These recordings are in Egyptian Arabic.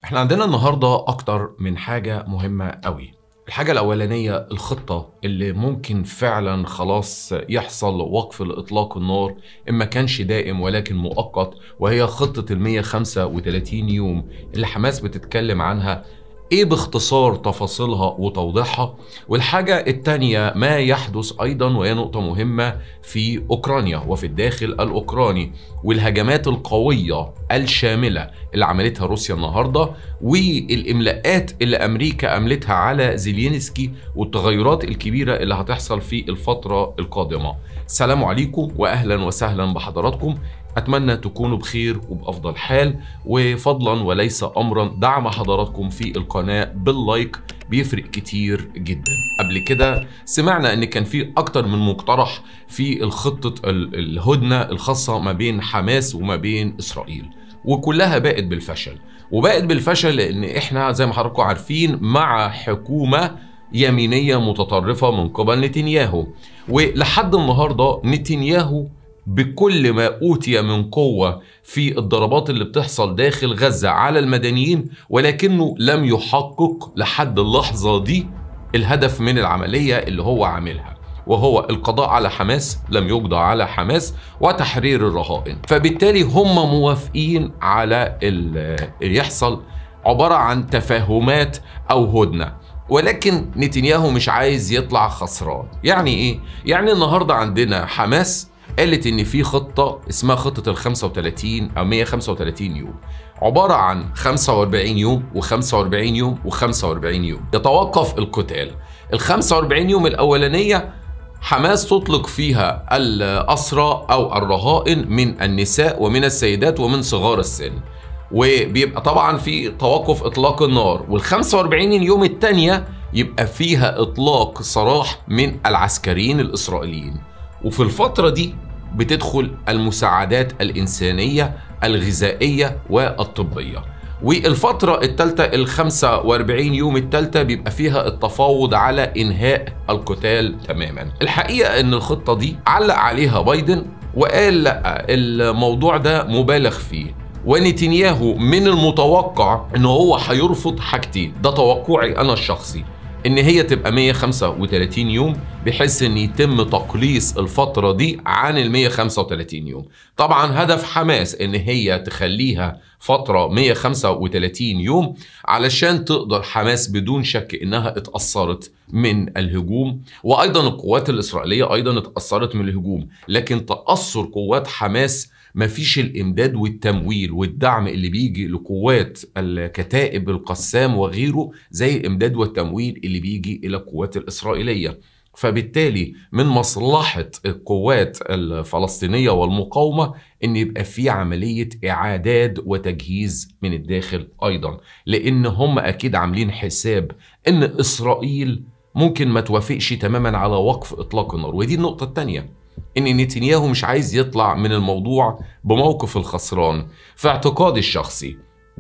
احنا عندنا النهارده اكتر من حاجه مهمه قوي الحاجة الأولانية الخطة اللي ممكن فعلا خلاص يحصل وقف لإطلاق النار إن ما كانش دائم ولكن مؤقت وهي خطة ال 135 يوم اللي حماس بتتكلم عنها ايه باختصار تفاصيلها وتوضيحها والحاجة التانية ما يحدث ايضا وهي نقطة مهمة في اوكرانيا وفي الداخل الاوكراني والهجمات القوية الشاملة اللي عملتها روسيا النهاردة والاملاءات اللي امريكا املتها على زيلينسكي والتغيرات الكبيرة اللي هتحصل في الفترة القادمة السلام عليكم واهلا وسهلا بحضراتكم أتمنى تكونوا بخير وبأفضل حال وفضلا وليس أمرا دعم حضراتكم في القناة باللايك بيفرق كتير جدا قبل كده سمعنا ان كان في اكتر من مقترح في الخطة الهدنة الخاصة ما بين حماس وما بين اسرائيل وكلها باءت بالفشل وباءت بالفشل لان احنا زي ما حضراتكم عارفين مع حكومة يمينية متطرفة من قبل نتنياهو ولحد النهاردة نتنياهو بكل ما اوتي من قوه في الضربات اللي بتحصل داخل غزه على المدنيين ولكنه لم يحقق لحد اللحظه دي الهدف من العمليه اللي هو عاملها وهو القضاء على حماس لم يقضى على حماس وتحرير الرهائن فبالتالي هم موافقين على اللي يحصل عباره عن تفاهمات او هدنه ولكن نتنياهو مش عايز يطلع خسران يعني ايه يعني النهارده عندنا حماس قالت ان في خطه اسمها خطه ال 35 او 135 يوم عباره عن 45 يوم و45 يوم و45 يوم يتوقف القتال ال 45 يوم الاولانيه حماس تطلق فيها الأسرى أو الرهائن من النساء ومن السيدات ومن صغار السن وبيبقى طبعا في توقف إطلاق النار وال 45 يوم الثانية يبقى فيها إطلاق سراح من العسكريين الإسرائيليين وفي الفترة دي بتدخل المساعدات الإنسانية الغذائية والطبية والفترة الثالثة ال 45 يوم الثالثة بيبقى فيها التفاوض على إنهاء القتال تماما الحقيقة إن الخطة دي علق عليها بايدن وقال لا الموضوع ده مبالغ فيه ونتنياهو من المتوقع ان هو هيرفض حاجتين ده توقعي انا الشخصي ان هي تبقى 135 يوم بحيث ان يتم تقليص الفتره دي عن ال 135 يوم طبعا هدف حماس ان هي تخليها فتره 135 يوم علشان تقدر حماس بدون شك انها اتاثرت من الهجوم وايضا القوات الاسرائيليه ايضا اتاثرت من الهجوم لكن تاثر قوات حماس مفيش الامداد والتمويل والدعم اللي بيجي لقوات الكتائب القسام وغيره زي الامداد والتمويل اللي بيجي الى القوات الاسرائيليه فبالتالي من مصلحة القوات الفلسطينية والمقاومة ان يبقى في عملية اعاداد وتجهيز من الداخل ايضا لان هم اكيد عاملين حساب ان اسرائيل ممكن ما توافقش تماما على وقف اطلاق النار ودي النقطة الثانية ان نتنياهو مش عايز يطلع من الموضوع بموقف الخسران في اعتقادي الشخصي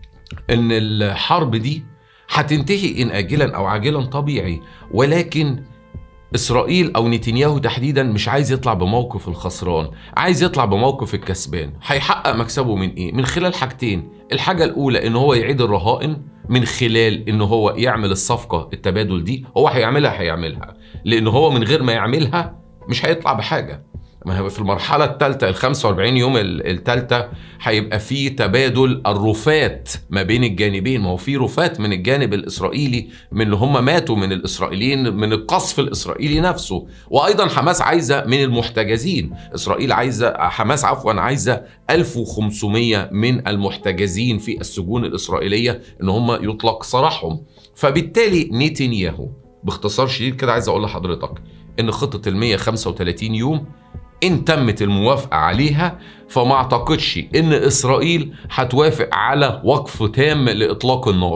ان الحرب دي هتنتهي ان اجلا او عاجلا طبيعي ولكن اسرائيل او نتنياهو تحديدا مش عايز يطلع بموقف الخسران عايز يطلع بموقف الكسبان هيحقق مكسبه من ايه من خلال حاجتين الحاجه الاولى ان هو يعيد الرهائن من خلال ان هو يعمل الصفقه التبادل دي هو هيعملها هيعملها لان هو من غير ما يعملها مش هيطلع بحاجه ما هو في المرحلة الثالثة ال 45 يوم الثالثة هيبقى في تبادل الرفات ما بين الجانبين ما هو في رفات من الجانب الإسرائيلي من اللي هم ماتوا من الإسرائيليين من القصف الإسرائيلي نفسه وأيضا حماس عايزة من المحتجزين إسرائيل عايزة حماس عفوا عايزة 1500 من المحتجزين في السجون الإسرائيلية إن هم يطلق سراحهم فبالتالي نتنياهو باختصار شديد كده عايز أقول لحضرتك إن خطة ال 135 يوم ان تمت الموافقه عليها فما اعتقدش ان اسرائيل هتوافق على وقف تام لاطلاق النار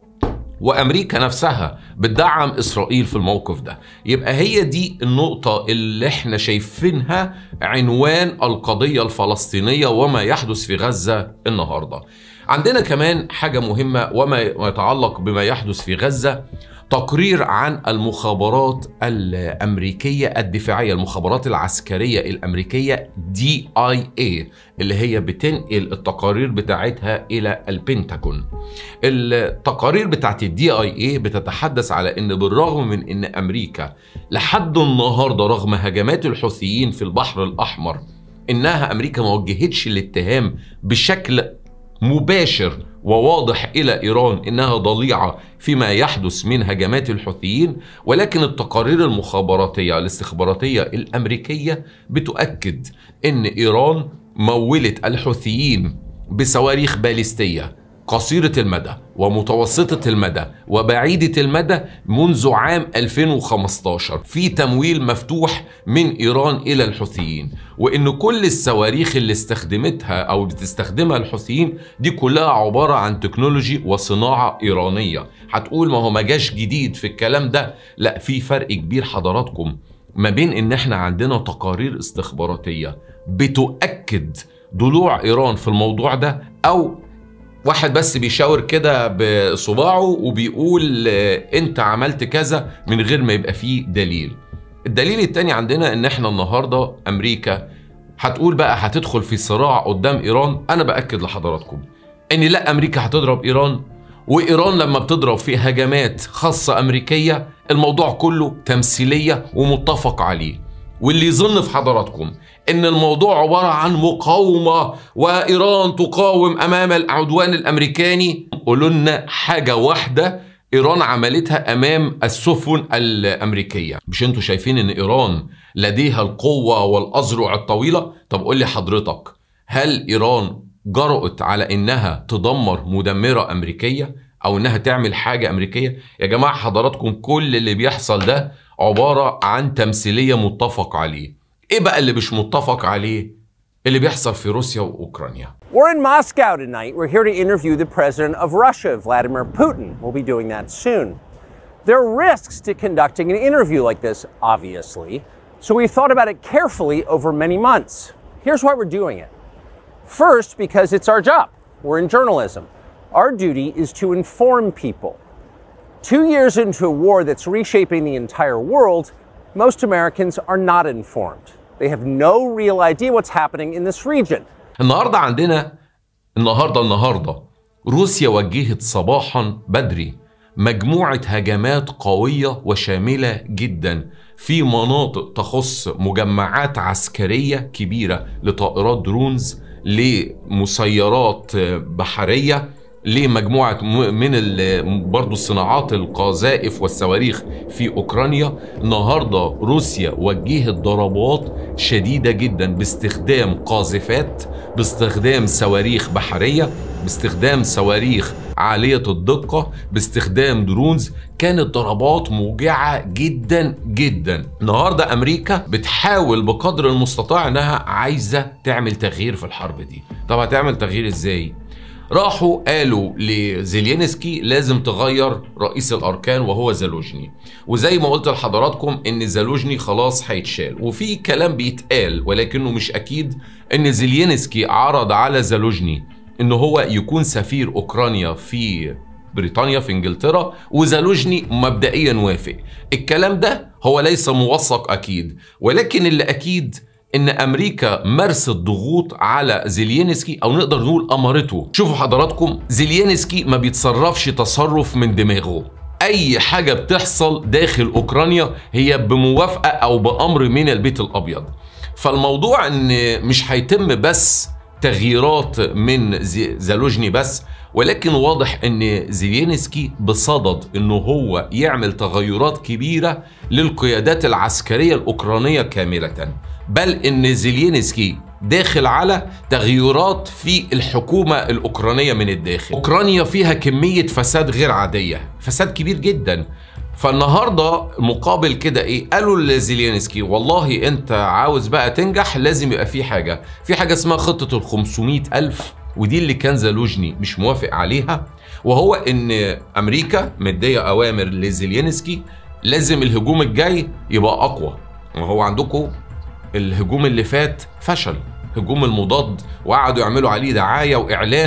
وامريكا نفسها بتدعم اسرائيل في الموقف ده يبقى هي دي النقطه اللي احنا شايفينها عنوان القضيه الفلسطينيه وما يحدث في غزه النهارده عندنا كمان حاجة مهمة وما يتعلق بما يحدث في غزة تقرير عن المخابرات الأمريكية الدفاعية المخابرات العسكرية الأمريكية دي اي اي اللي هي بتنقل التقارير بتاعتها إلى البنتاجون التقارير بتاعت الدي اي اي بتتحدث على ان بالرغم من ان امريكا لحد النهارده رغم هجمات الحوثيين في البحر الاحمر انها امريكا ما وجهتش الاتهام بشكل مباشر وواضح الى ايران انها ضليعه فيما يحدث من هجمات الحوثيين ولكن التقارير المخابراتيه الاستخباراتيه الامريكيه بتؤكد ان ايران مولت الحوثيين بصواريخ باليستيه قصيرة المدى ومتوسطة المدى وبعيدة المدى منذ عام 2015 في تمويل مفتوح من إيران إلى الحوثيين وإن كل الصواريخ اللي استخدمتها أو بتستخدمها الحوثيين دي كلها عبارة عن تكنولوجي وصناعة إيرانية هتقول ما هو ما جاش جديد في الكلام ده لا في فرق كبير حضراتكم ما بين إن إحنا عندنا تقارير استخباراتية بتؤكد ضلوع إيران في الموضوع ده أو واحد بس بيشاور كده بصباعه وبيقول انت عملت كذا من غير ما يبقى فيه دليل الدليل التاني عندنا ان احنا النهارده امريكا هتقول بقى هتدخل في صراع قدام ايران انا باكد لحضراتكم ان لا امريكا هتضرب ايران وايران لما بتضرب في هجمات خاصه امريكيه الموضوع كله تمثيليه ومتفق عليه واللي يظن في حضراتكم ان الموضوع عباره عن مقاومه وايران تقاوم امام العدوان الامريكاني قولوا لنا حاجه واحده ايران عملتها امام السفن الامريكيه مش انتوا شايفين ان ايران لديها القوه والاذرع الطويله طب قول لي حضرتك هل ايران جرأت على انها تدمر مدمره امريكيه او انها تعمل حاجه امريكيه يا جماعه حضراتكم كل اللي بيحصل ده عباره عن تمثيليه متفق عليه ايه بقى اللي مش متفق عليه اللي بيحصل في روسيا واوكرانيا We're in Moscow tonight. We're here to interview the president of Russia, Vladimir Putin. We'll be doing that soon. There are risks to conducting an interview like this, obviously, so we thought about it carefully over many months. Here's why we're doing it. First, because it's our job. We're in journalism. Our duty is to inform people. Two years into a war that's reshaping the entire world, most Americans are not informed. They have no real idea what's happening in this region. النهارده عندنا النهارده النهارده روسيا وجهت صباحا بدري مجموعة هجمات قوية وشاملة جدا في مناطق تخص مجمعات عسكرية كبيرة لطائرات درونز لمسيرات بحرية لمجموعة من برضو الصناعات القذائف والصواريخ في أوكرانيا النهاردة روسيا وجهت ضربات شديدة جدا باستخدام قاذفات باستخدام صواريخ بحرية باستخدام صواريخ عالية الدقة باستخدام درونز كانت ضربات موجعة جدا جدا النهاردة أمريكا بتحاول بقدر المستطاع أنها عايزة تعمل تغيير في الحرب دي طب هتعمل تغيير إزاي؟ راحوا قالوا لزيلينسكي لازم تغير رئيس الاركان وهو زالوجني وزي ما قلت لحضراتكم ان زالوجني خلاص هيتشال وفي كلام بيتقال ولكنه مش اكيد ان زيلينسكي عرض على زالوجني ان هو يكون سفير اوكرانيا في بريطانيا في انجلترا وزالوجني مبدئيا وافق الكلام ده هو ليس موثق اكيد ولكن اللي اكيد ان امريكا مارست ضغوط على زيلينسكي او نقدر نقول امرته شوفوا حضراتكم زيلينسكي ما بيتصرفش تصرف من دماغه اي حاجه بتحصل داخل اوكرانيا هي بموافقه او بامر من البيت الابيض فالموضوع ان مش هيتم بس تغييرات من زالوجني بس ولكن واضح ان زيلينسكي بصدد انه هو يعمل تغيرات كبيره للقيادات العسكريه الاوكرانيه كامله بل ان زيلينسكي داخل على تغيرات في الحكومة الأوكرانية من الداخل أوكرانيا فيها كمية فساد غير عادية فساد كبير جدا فالنهاردة مقابل كده ايه قالوا لزيلينسكي والله انت عاوز بقى تنجح لازم يبقى في حاجة في حاجة اسمها خطة ال ألف ودي اللي كان زالوجني مش موافق عليها وهو ان امريكا مدية اوامر لزيلينسكي لازم الهجوم الجاي يبقى اقوى وهو عندكم الهجوم اللي فات فشل هجوم المضاد وقعدوا يعملوا عليه دعايه واعلان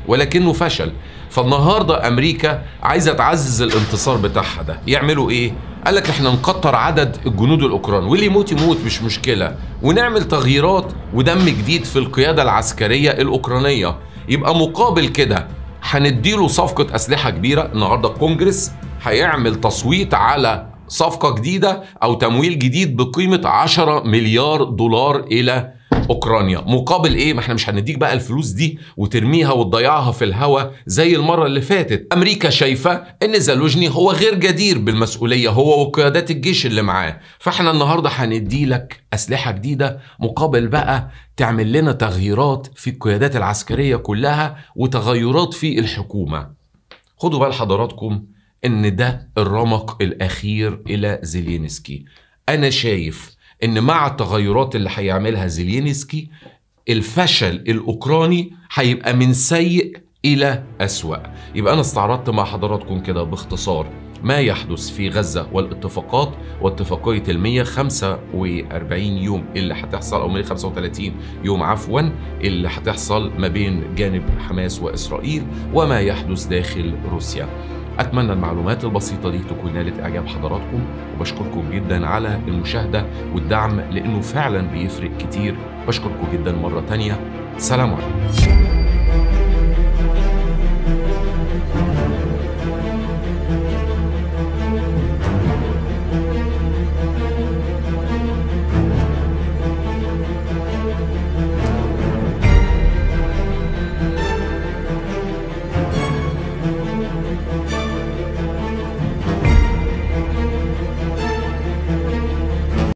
ولكنه فشل فالنهارده امريكا عايزه تعزز الانتصار بتاعها ده يعملوا ايه قال لك احنا نكتر عدد الجنود الاوكران واللي يموت يموت مش مشكله ونعمل تغييرات ودم جديد في القياده العسكريه الاوكرانيه يبقى مقابل كده هنديله صفقه اسلحه كبيره النهارده الكونجرس هيعمل تصويت على صفقه جديده او تمويل جديد بقيمه 10 مليار دولار الى اوكرانيا مقابل ايه ما احنا مش هنديك بقى الفلوس دي وترميها وتضيعها في الهوا زي المره اللي فاتت امريكا شايفه ان زالوجني هو غير جدير بالمسؤوليه هو وقيادات الجيش اللي معاه فاحنا النهارده هندي لك اسلحه جديده مقابل بقى تعمل لنا تغييرات في القيادات العسكريه كلها وتغيرات في الحكومه خدوا بال حضراتكم ان ده الرمق الاخير الى زيلينسكي انا شايف ان مع التغيرات اللي هيعملها زيلينسكي الفشل الاوكراني هيبقى من سيء الى اسوا يبقى انا استعرضت مع حضراتكم كده باختصار ما يحدث في غزة والاتفاقات واتفاقية ال 145 يوم اللي هتحصل أو 135 يوم عفوا اللي هتحصل ما بين جانب حماس وإسرائيل وما يحدث داخل روسيا أتمنى المعلومات البسيطة دي تكون نالت إعجاب حضراتكم وبشكركم جدا على المشاهدة والدعم لأنه فعلا بيفرق كتير بشكركم جدا مرة تانية سلام عليكم